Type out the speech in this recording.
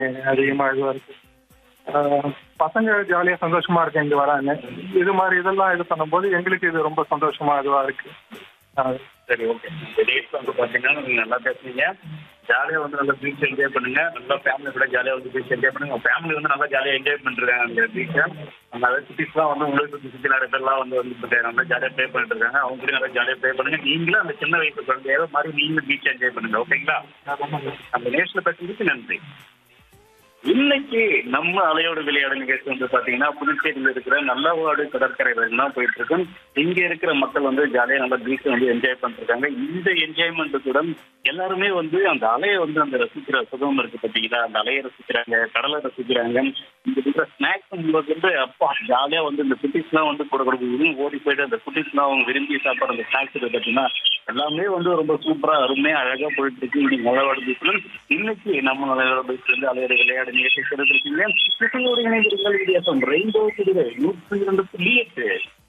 அதிகமா இதுவா இருக்கு ஆஹ் பசங்க ஜாலியா சந்தோஷமா இருக்கு இங்க வராங்க இது மாதிரி இதெல்லாம் இது பண்ணும்போது எங்களுக்கு இது ரொம்ப சந்தோஷமா இதுவா இருக்கு ஆஹ் சரி ஓகே இந்த டேட்ஸ் வந்து பார்த்தீங்கன்னா நீங்கள் நல்லா பேசுனீங்க ஜாலியாக வந்து நல்லா பீச் என்ஜாய் பண்ணுங்க நல்லா ஃபேமிலி கூட ஜாலியாக வந்து பீச் என்ஜாய் பண்ணுங்க உங்கள் ஃபேமிலி வந்து நல்லா ஜாலியாக என்ஜாய் பண்ணிருக்காங்க அந்த பீச்சை அந்த அதாவது சிட்டிஸ்லாம் வந்து உங்களுக்கு சுற்றி சுற்றி நிறைய பேர்லாம் வந்து வந்து நல்லா ஜாலியாக ப்ளே பண்ணிட்டு இருக்காங்க அவங்க கூட நல்லா ஜாலியாக ப்ளே பண்ணுங்க நீங்களும் அந்த சின்ன வயசு குழந்தையாவது மாதிரி நீங்களும் பீச் என்ஜாய் பண்ணுங்க ஓகேங்களா அந்த நேஷனல் பேசுறதுக்கு நன்றி இன்னைக்கு நம்ம அலையோட விளையாடு நிகழ்ச்சி வந்து பாத்தீங்கன்னா புதுச்சேரியில் இருக்கிற நல்லவாடு கடற்கரையில தான் போயிட்டு இருக்கோம் இங்க இருக்கிற மக்கள் வந்து ஜாலியா நல்லா பீச் வந்து என்ஜாய் பண்ணிருக்காங்க இந்த என்ஜாய்மெண்ட் கூட எல்லாருமே வந்து அந்த அலையை வந்து அந்த ரசிக்கிற சுகம் இருக்கு பாத்தீங்களா அந்த அலையை ரசிக்கிறாங்க கடலை ரசிக்கிறாங்க இங்க இருக்கிற ஸ்நாக்ஸ் வந்து அப்பா ஜாலியா வந்து இந்த குட்டிஸ்லாம் வந்து கூட கொடுக்குது ஓடி போயிட்டு அந்த குட்டிஸ்லாம் அவங்க விரும்பி சாப்பிட்ற அந்த ஸ்நாக்ஸ் இருக்கு பாத்தீங்கன்னா எல்லாமே வந்து ரொம்ப சூப்பரா அருமையா அழகா போயிட்டு இருக்கு இன்னைக்கு மலைவாடு பீச்ல இன்னைக்கு நம்ம மலைவாடு பீச்ல இருந்து அலையோட விளையாடு நிகழ்ச்சி சிறந்திருக்கீங்க இசையோடு இணைந்திருங்கள் வித்தியாசம் ரெயின்போ சிறுவை நூற்றி இரண்டு புள்ளி எட்டு